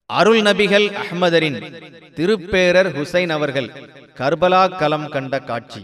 அருள் நபிகள் அஹ்மதரின் திருப்பேரர் ஹுசைன் அவர்கள் கர்பலா களம் கண்ட காட்சி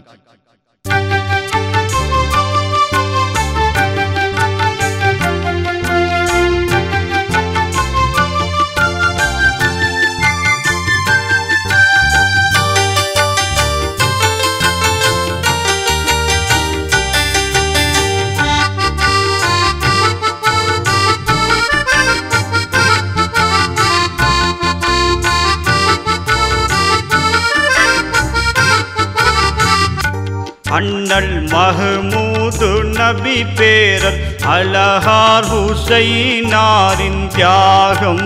அண்ணல் மஹமூது நபி பேரர் அலஹார் ஹுசைனாரின் தியாகம்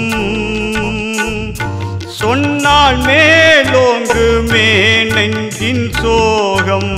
சொன்னால் மேலோங்கு மே நெஞ்சின் சோகம்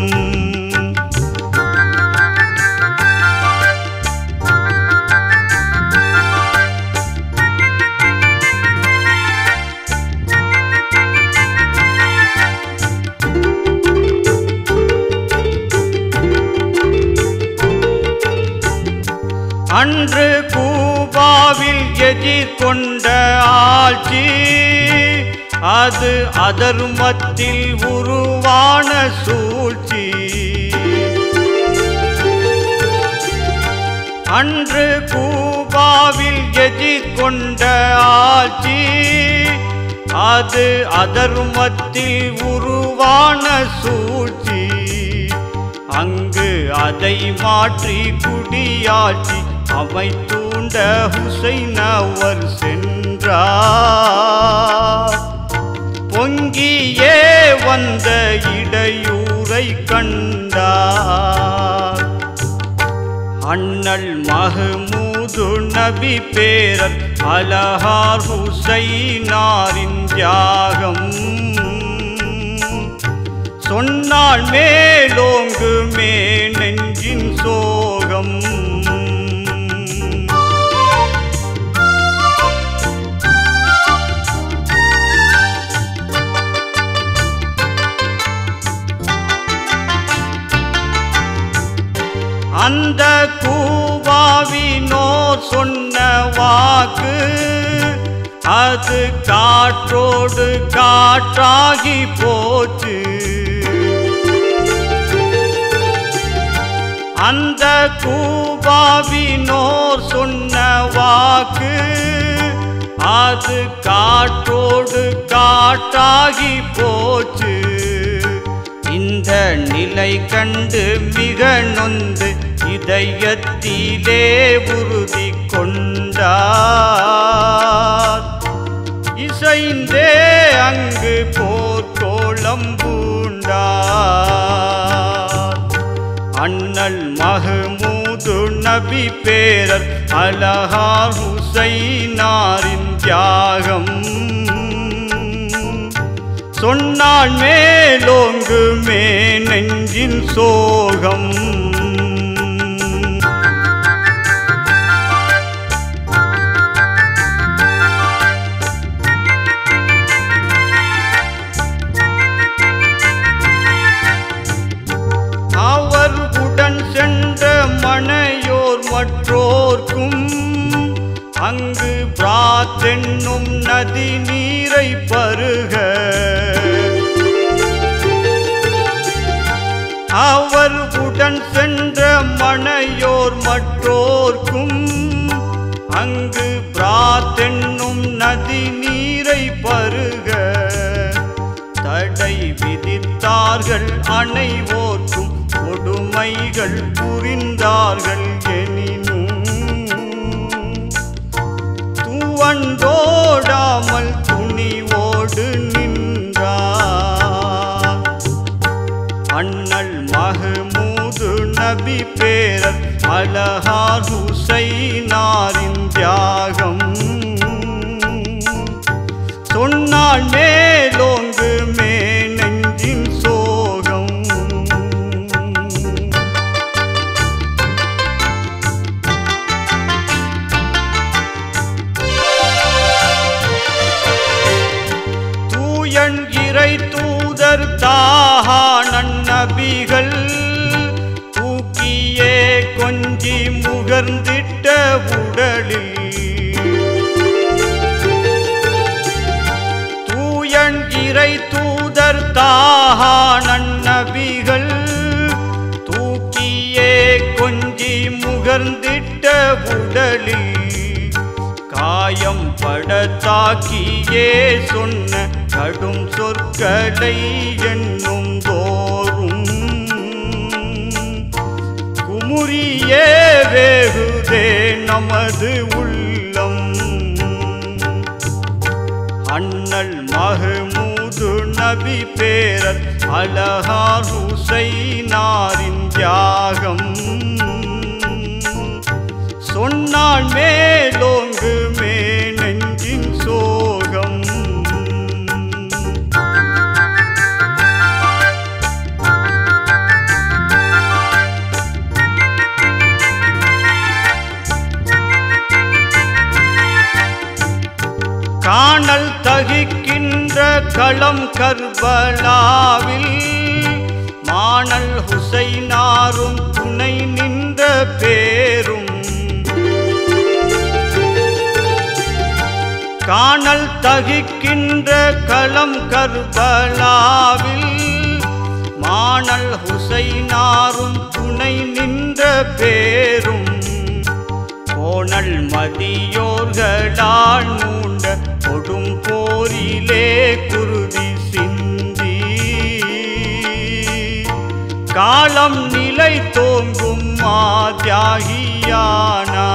அன்று கூபாவில் எதிர் கொண்ட ஆட்சி அது அதர்மத்தில் உருவான சூழ்ச்சி அன்று கூபாவில் எதிர் கொண்ட ஆட்சி அது அதர்மத்தில் உருவான சூழ்ச்சி அங்கு அதை மாற்றி குடியாட்சி அவை தூண்ட ஹுசைன் அவர் சென்றார் பொங்கியே வந்த இடையூரை கண்டார் அண்ணல் மஹமூது நபி பேரர் அலஹார் ஹுசைனாரின் தியாகம் சொன்னால் மேலோங்கு மே நெஞ்சின் சோகம் அந்த கூவாவினோர் சொன்ன வாக்கு அது காற்றோடு காற்றாகி போச்சு அந்த கூபாவினோர் சொன்ன வாக்கு அது காற்றோடு காற்றாகி போச்சு இந்த நிலை கண்டு மிக நொந்து இதயத்திலே உறுதி கொண்டார் இசைந்தே அங்கு போர்க்கோளம் பூண்டார் அண்ணல் மஹமூது நபி பேரர் அலஹார் ஹுசைனாரின் தியாகம் சொன்னால் மேலோங்கு மே நெஞ்சின் சோகம் அவர் உடன் சென்ற மனையோர் மற்றோர்க்கும் அங்கு பிராத்தென்னும் நதி நீரை பருக அவர் உடன் சென்ற மனையோர் மற்றோர்க்கும் அங்கு பிராத்தென்னும் நதி நீரை பருக தடை விதித்தார்கள் அனைவோர்க்கும் கொடுமைகள் புரிந்தார்கள் எனினும் தூவண்டோடாமல் துணிவோடு நின்றார் அண்ணல் மஹமூது நபி பேரர் அலஹார் ஹுசைனாரின் தியாகம் சொன்னால் மேலோங்கு மே நெஞ்சின் சோகம் தூயன் இறை தூதர் தாஹானன் நபிகள் தூக்கியே கொஞ்சி முகர்ந்திட்ட உடலில் தூதர் தாஹா நன்னபிகள் தூக்கியே கொஞ்சி முகர்ந்திட்ட உடலில் காயம் படத்தாக்கியே சொன்ன கடும் சொற்களை எண்ணும் தோறும் குமுறியே வேகுதே நமது உள்ளம் அண்ணல் மஹமூது நபி பேரர் அலஹார் ஹுசைனாரின் தியாகம் சொன்னான் மேலோங்கு மே நெஞ்சின் சோகம் காணல் தகிக்கின்ற களம் கர்பலாவில் மாணல் ஹுசைனாரும் துணை நின்ற பேரும் காணல் தகிக்கின்ற களம் கர்பலாவில் மாணல் ஹுசைனாரும் துணை நின்ற பேரும் கோணல் மதியோர்களால் மூண்ட கொடும் போரிலே குருதி சிந்தி காலம் நிலை தோங்கும் மாதியாகியானா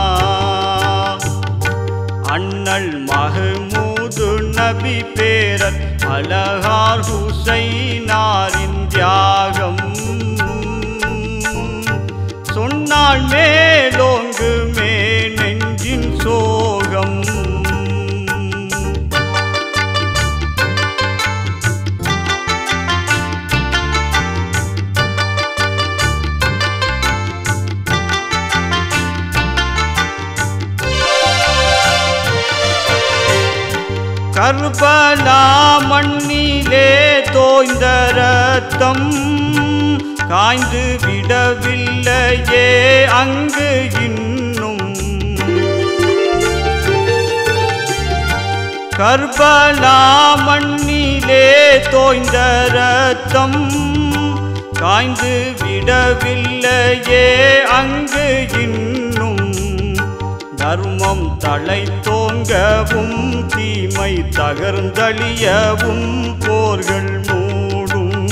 அண்ணல் மஹமூது நபி பேரர் அலகார் ஹுசைனாரின் தியாகம் சொன்னால் மேலோங்கு மே நெஞ்சின் சோகம் கர்பலா மண்ணிலே தோய்ந்த ரத்தம் காய்ந்து விடவில்லையே அங்கு இன்னும் கர்பலா மண்ணிலே தோய்ந்த ரத்தம் காய்ந்து விடவில்லையே அங்கு இன்னும் தர்மம் தலை தோங்கவும் தீமை தகர்ந்தழியவும் போர்கள் மூடும்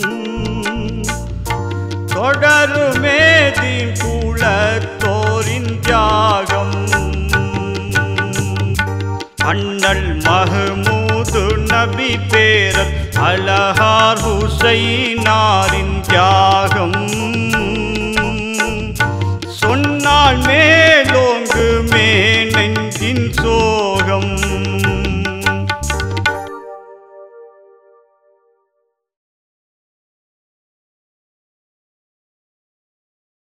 தொடருமே தீன் கூழத்தோரின் தியாகம் அண்ணல் மஹமூது நபி பேரர் அலஹார் ஹுசைனாரின் தியாகம்